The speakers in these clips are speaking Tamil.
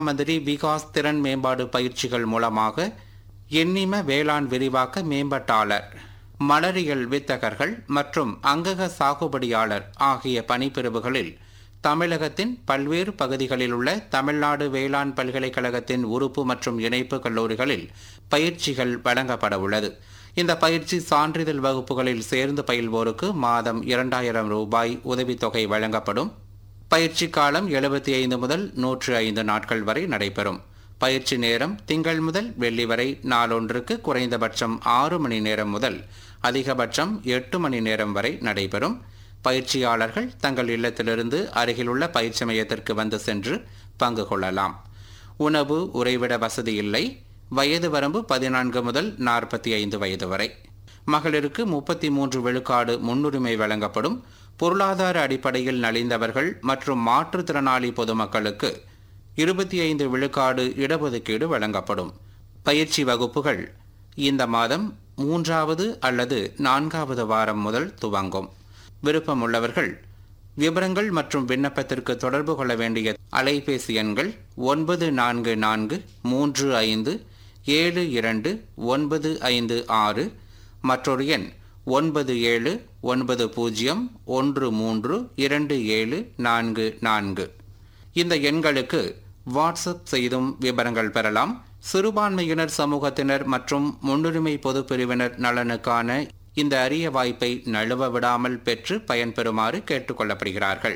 மந்திரி விகாஸ் திறன் மேம்பாடு பயிற்சிகள் மூலமாக எண்ணிம வேளாண் விரிவாக்க மேம்பாட்டாளர் மலரியல் வித்தகர்கள் மற்றும் அங்கக சாகுபடியாளர் ஆகிய பணிப்பிரிவுகளில் தமிழகத்தின் பல்வேறு பகுதிகளில் உள்ள தமிழ்நாடு வேளாண் பல்கலைக்கழகத்தின் உறுப்பு மற்றும் இணைப்பு கல்லூரிகளில் பயிற்சிகள் வழங்கப்பட உள்ளது இந்த பயிற்சி சான்றிதழ் வகுப்புகளில் சேர்ந்து பயில்வோருக்கு மாதம் இரண்டாயிரம் ரூபாய் உதவித்தொகை வழங்கப்படும் பயிற்சி காலம் எழுபத்தி ஐந்து முதல் நூற்று ஐந்து நாட்கள் வரை நடைபெறும் பயிற்சி நேரம் திங்கள் முதல் வெள்ளி வரை நாளொன்றுக்கு குறைந்தபட்சம் ஆறு மணி நேரம் முதல் அதிகபட்சம் எட்டு மணி நேரம் வரை நடைபெறும் பயிற்சியாளர்கள் தங்கள் இல்லத்திலிருந்து அருகிலுள்ள பயிற்சி மையத்திற்கு வந்து சென்று பங்கு கொள்ளலாம் உணவு உறைவிட வசதி இல்லை வயது வரம்பு பதினான்கு முதல் நாற்பத்தி ஐந்து வயது வரை மகளிருக்கு முப்பத்தி மூன்று விழுக்காடு முன்னுரிமை வழங்கப்படும் பொருளாதார அடிப்படையில் நலிந்தவர்கள் மற்றும் மாற்றுத்திறனாளி பொதுமக்களுக்கு இருபத்தி ஐந்து விழுக்காடு இடஒதுக்கீடு வழங்கப்படும் பயிற்சி வகுப்புகள் இந்த மாதம் மூன்றாவது அல்லது நான்காவது வாரம் முதல் துவங்கும் விருப்பமுள்ளவர்கள் விவரங்கள் மற்றும் விண்ணப்பத்திற்கு தொடர்பு கொள்ள வேண்டிய அலைபேசி எண்கள் ஒன்பது நான்கு நான்கு மூன்று ஐந்து ஏழு இரண்டு ஒன்பது ஐந்து ஆறு மற்றொரு எண் ஒன்பது ஏழு ஒன்பது பூஜ்ஜியம் ஒன்று மூன்று இரண்டு ஏழு நான்கு நான்கு இந்த எண்களுக்கு வாட்ஸ்அப் செய்தும் விவரங்கள் பெறலாம் சிறுபான்மையினர் சமூகத்தினர் மற்றும் முன்னுரிமை பொது பிரிவினர் நலனுக்கான இந்த அரிய வாய்ப்பை நழுவ விடாமல் பெற்று பயன்பெறுமாறு கேட்டுக்கொள்ளப்படுகிறார்கள்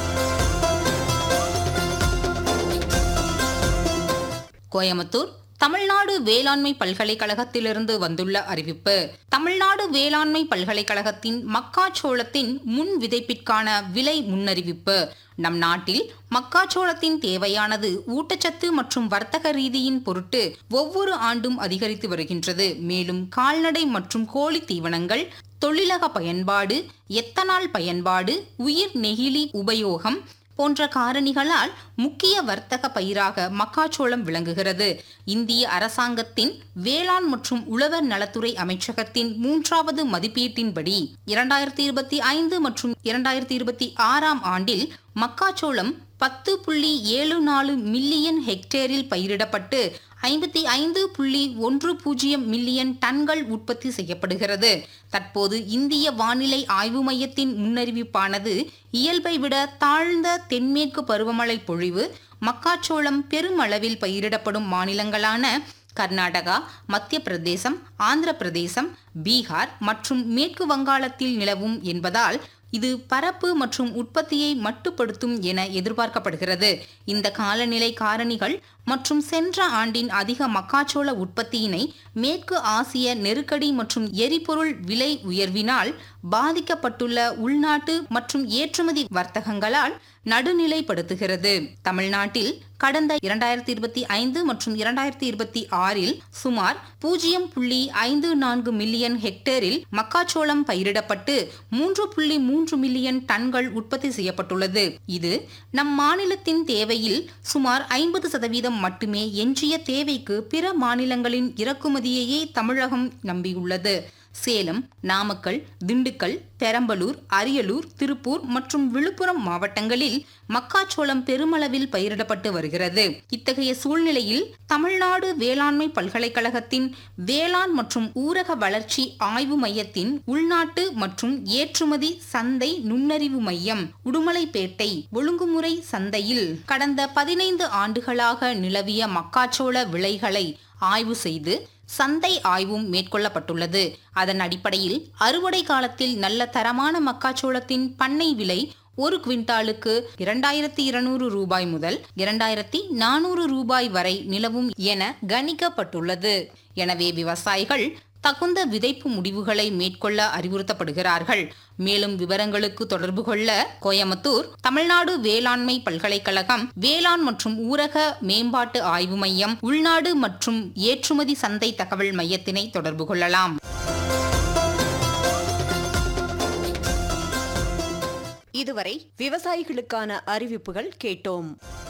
கோயமுத்தூர் தமிழ்நாடு வேளாண்மை பல்கலைக்கழகத்திலிருந்து வந்துள்ள அறிவிப்பு தமிழ்நாடு வேளாண்மை பல்கலைக்கழகத்தின் மக்காச்சோளத்தின் முன் விதைப்பிற்கான விலை முன்னறிவிப்பு நம் நாட்டில் மக்காச்சோளத்தின் தேவையானது ஊட்டச்சத்து மற்றும் வர்த்தக ரீதியின் பொருட்டு ஒவ்வொரு ஆண்டும் அதிகரித்து வருகின்றது மேலும் கால்நடை மற்றும் கோழி தீவனங்கள் தொழிலக பயன்பாடு எத்தனால் பயன்பாடு உயிர் நெகிழி உபயோகம் போன்ற காரணிகளால் முக்கிய வர்த்தக பயிராக மக்காச்சோளம் விளங்குகிறது இந்திய அரசாங்கத்தின் வேளாண் மற்றும் உழவர் நலத்துறை அமைச்சகத்தின் மூன்றாவது மதிப்பீட்டின்படி இரண்டாயிரத்தி இருபத்தி ஐந்து மற்றும் இரண்டாயிரத்தி இருபத்தி ஆறாம் ஆண்டில் மக்காச்சோளம் பத்து புள்ளி ஏழு நாலு மில்லியன் ஹெக்டேரில் பயிரிடப்பட்டு ஐம்பத்தி ஐந்து புள்ளி ஒன்று பூஜ்ஜியம் மில்லியன் டன்கள் உற்பத்தி செய்யப்படுகிறது தற்போது இந்திய வானிலை ஆய்வு மையத்தின் முன்னறிவிப்பானது இயல்பை விட தாழ்ந்த தென்மேற்கு பருவமழை பொழிவு மக்காச்சோளம் பெருமளவில் பயிரிடப்படும் மாநிலங்களான கர்நாடகா மத்திய பிரதேசம் ஆந்திர பிரதேசம் பீகார் மற்றும் மேற்கு வங்காளத்தில் நிலவும் என்பதால் இது பரப்பு மற்றும் உற்பத்தியை மட்டுப்படுத்தும் என எதிர்பார்க்கப்படுகிறது இந்த காலநிலை காரணிகள் மற்றும் சென்ற ஆண்டின் அதிக மக்காச்சோள உற்பத்தியினை மேற்கு ஆசிய நெருக்கடி மற்றும் எரிபொருள் விலை உயர்வினால் பாதிக்கப்பட்டுள்ள உள்நாட்டு மற்றும் ஏற்றுமதி வர்த்தகங்களால் நடுநிலைப்படுத்துகிறது தமிழ்நாட்டில் கடந்த இரண்டாயிரத்தி இருபத்தி ஐந்து மற்றும் இரண்டாயிரத்தி இருபத்தி ஆறில் சுமார் பூஜ்ஜியம் புள்ளி ஐந்து நான்கு மில்லியன் ஹெக்டேரில் மக்காச்சோளம் பயிரிடப்பட்டு மூன்று புள்ளி மூன்று மில்லியன் டன்கள் உற்பத்தி செய்யப்பட்டுள்ளது இது நம் மாநிலத்தின் தேவையில் சுமார் ஐம்பது சதவீதம் மட்டுமே எஞ்சிய தேவைக்கு பிற மாநிலங்களின் இறக்குமதியையே தமிழகம் நம்பியுள்ளது சேலம் நாமக்கல் திண்டுக்கல் பெரம்பலூர் அரியலூர் திருப்பூர் மற்றும் விழுப்புரம் மாவட்டங்களில் மக்காச்சோளம் பெருமளவில் பயிரிடப்பட்டு வருகிறது இத்தகைய சூழ்நிலையில் தமிழ்நாடு வேளாண்மை பல்கலைக்கழகத்தின் வேளாண் மற்றும் ஊரக வளர்ச்சி ஆய்வு மையத்தின் உள்நாட்டு மற்றும் ஏற்றுமதி சந்தை நுண்ணறிவு மையம் உடுமலைப்பேட்டை ஒழுங்குமுறை சந்தையில் கடந்த பதினைந்து ஆண்டுகளாக நிலவிய மக்காச்சோள விலைகளை ஆய்வு செய்து சந்தை ஆய்வும் மேற்கொள்ளப்பட்டுள்ளது அதன் அடிப்படையில் அறுவடை காலத்தில் நல்ல தரமான மக்காச்சோளத்தின் பண்ணை விலை ஒரு குவிண்டாலுக்கு இரண்டாயிரத்தி இருநூறு ரூபாய் முதல் இரண்டாயிரத்தி நானூறு ரூபாய் வரை நிலவும் என கணிக்கப்பட்டுள்ளது எனவே விவசாயிகள் தகுந்த விதைப்பு முடிவுகளை மேற்கொள்ள அறிவுறுத்தப்படுகிறார்கள் மேலும் விவரங்களுக்கு தொடர்பு கொள்ள கோயமுத்தூர் தமிழ்நாடு வேளாண்மை பல்கலைக்கழகம் வேளாண் மற்றும் ஊரக மேம்பாட்டு ஆய்வு மையம் உள்நாடு மற்றும் ஏற்றுமதி சந்தை தகவல் மையத்தினை தொடர்பு கொள்ளலாம் இதுவரை விவசாயிகளுக்கான அறிவிப்புகள் கேட்டோம்